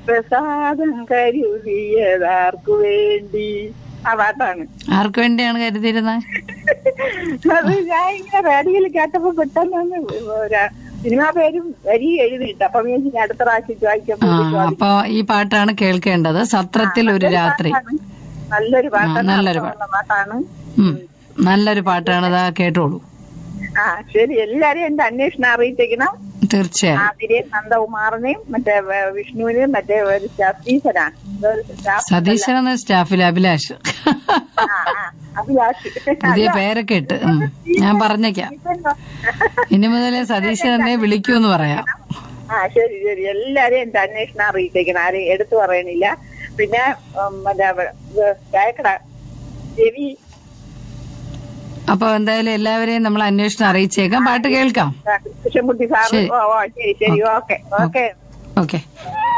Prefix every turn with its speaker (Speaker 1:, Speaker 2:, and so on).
Speaker 1: പ്രസാദം കരുതിയതാർക്കു വേണ്ടി ആ പാട്ടാണ്
Speaker 2: ആർക്ക് വേണ്ടിയാണ് കരുതിയിരുന്നത്
Speaker 1: അത് ഞാൻ ഇങ്ങനെ റേഡിയോയിൽ കേട്ടപ്പോ പെട്ടെന്ന് ഒരു സിനിമാ പേരും വരി എഴുതിയിട്ട് അപ്പൊ ഞാൻ ഇനി അടുത്ത പ്രാവശ്യം
Speaker 2: ആ
Speaker 1: ചോദിച്ചപ്പോ
Speaker 2: അപ്പൊ ഈ പാട്ടാണ് കേൾക്കേണ്ടത് സത്രത്തിൽ ഒരു രാത്രി
Speaker 1: നല്ലൊരു പാട്ടാണ്
Speaker 2: നല്ലൊരു
Speaker 1: അർത്ഥമുള്ള പാട്ടാണ്
Speaker 2: ഉം. നല്ലൊരു പാട്ടാണ് ഇതാ കേട്ടോളൂ
Speaker 1: ആ ശരി എല്ലാരെയും എന്റെ അന്വേഷണം അറിയിച്ചേക്കണം
Speaker 2: തീർച്ചയായും
Speaker 1: ആതിരയും നന്ദകുമാറിനെയും മറ്റേ വ- വിഷ്ണുവിനെയും മറ്റേ ഒരു സ്റ്റാഫീസനാണ് ഇതൊരു സ്റ്റാഫ്
Speaker 2: സതീശൻ എന്ന സ്റ്റാഫിൽ അഭിലാഷ്
Speaker 1: ആ, ആ, അഭിലാഷ്
Speaker 2: പുതിയ പേരൊക്കെ ഇട്ട് ഉം. ഞാൻ പറഞ്ഞേക്കാം ഇനി മുതലേ സതീശൻ എന്നെ വിളിക്കൂ എന്ന് പറയാം
Speaker 1: ആ ശരി ശരി എല്ലാരെയും എന്റെ അന്വേഷണം അറിയിച്ചേക്കണം ആരെയും എടുത്തു പറയണില്ല പിന്നെ ഉം, മറ്റേ അവ- ഇത് ചായക്കട രവി
Speaker 2: അപ്പൊ എന്തായാലും എല്ലാവരെയും നമ്മൾ അന്വേഷണം അറിയിച്ചേക്കാം പാട്ട് കേൾക്കാം
Speaker 1: കൃഷ്ണൻകുട്ടി സാറ്
Speaker 2: ശരി.
Speaker 1: ഓ ഓ ശരി ശരി ഓക്കെ ഓക്കെ
Speaker 2: ഓക്കെ